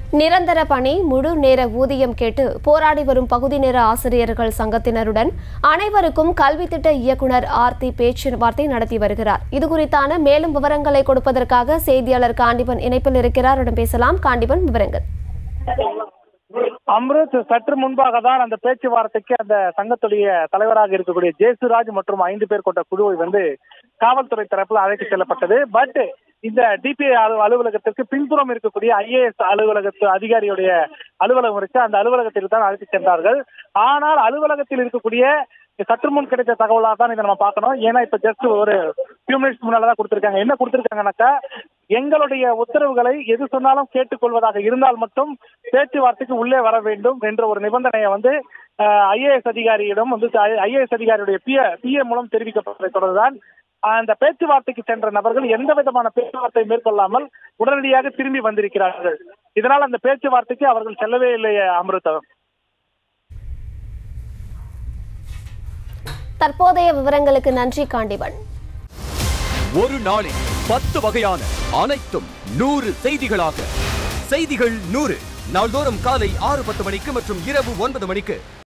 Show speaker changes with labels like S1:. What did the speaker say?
S1: நிரந்தர பணி முழு நேர ஊதியம் கேட்டு போராடி வரும் பகுதி நேர ஆசிரியர்கள் சங்கத்தினருடன் அனைவருக்கும் கல்வி திட்ட இயக்குனர் ஆர்த்தி பேச்சுவார்த்தை நடத்தி வருகிறார் இது குறித்தான மேலும் விவரங்களை கொடுப்பதற்காக செய்தியாளர் காண்டிபன் இணைப்பில் இருக்கிறார் அவரிடம் பேசலாம் காண்டிபன் விவரங்கள்
S2: அம்ருத் சற்று முன்பாக தான் அந்த பேச்சுவார்த்தைக்கு அந்த சங்கத்துடைய தலைவராக இருக்கக்கூடிய ஜேசுராஜ் மற்றும் ஐந்து பேர் கொண்ட குழுவை வந்து காவல்துறை தரப்பில் அழைத்து செல்லப்பட்டது பட் இந்த டிபிஐ அலுவலகத்திற்கு பின்புறம் இருக்கக்கூடிய ஐஏஎஸ் அலுவலகத்து அதிகாரியுடைய அலுவலகம் இருக்கு அந்த அலுவலகத்திற்கு தான் அழைத்து சென்றார்கள் ஆனால் அலுவலகத்தில் இருக்கக்கூடிய சற்று முன் கிடைத்த தகவலாக தான் இதை நம்ம பார்க்கணும் ஏன்னா இப்ப ஜஸ்ட் ஒரு ஃபியூ மினிட்ஸ் முன்னால தான் கொடுத்திருக்காங்க என்ன கொடுத்திருக்காங்கன்னாக்கா எங்களுடைய உத்தரவுகளை எது சொன்னாலும் கேட்டுக்கொள்வதாக இருந்தால் மட்டும் பேச்சுவார்த்தைக்கு உள்ளே வர வேண்டும் என்ற ஒரு நிபந்தனையை வந்து ஐஏஎஸ் அதிகாரியிடம் வந்து ஐஏஎஸ் அதிகாரியுடைய பிஏ பிஏ மூலம் தெரிவிக்கப்பட்டதை தொடர்ந்துதான் அந்த பேச்சுவார்த்தைக்கு சென்ற நபர்கள் எந்த விதமான பேச்சுவார்த்தை மேற்கொள்ளாமல் உடனடியாக திரும்பி வந்திருக்கிறார்கள் இதனால் அந்த பேச்சுவார்த்தைக்கு அவர்கள் செல்லவே இல்லை அமிர்தம்
S1: தற்போதைய விவரங்களுக்கு நன்றி காண்டிபன்
S3: ஒரு நாளில் பத்து வகையான அனைத்தும் நூறு செய்திகளாக செய்திகள் நூறு நாள்தோறும் காலை ஆறு பத்து மணிக்கு மற்றும் இரவு ஒன்பது மணிக்கு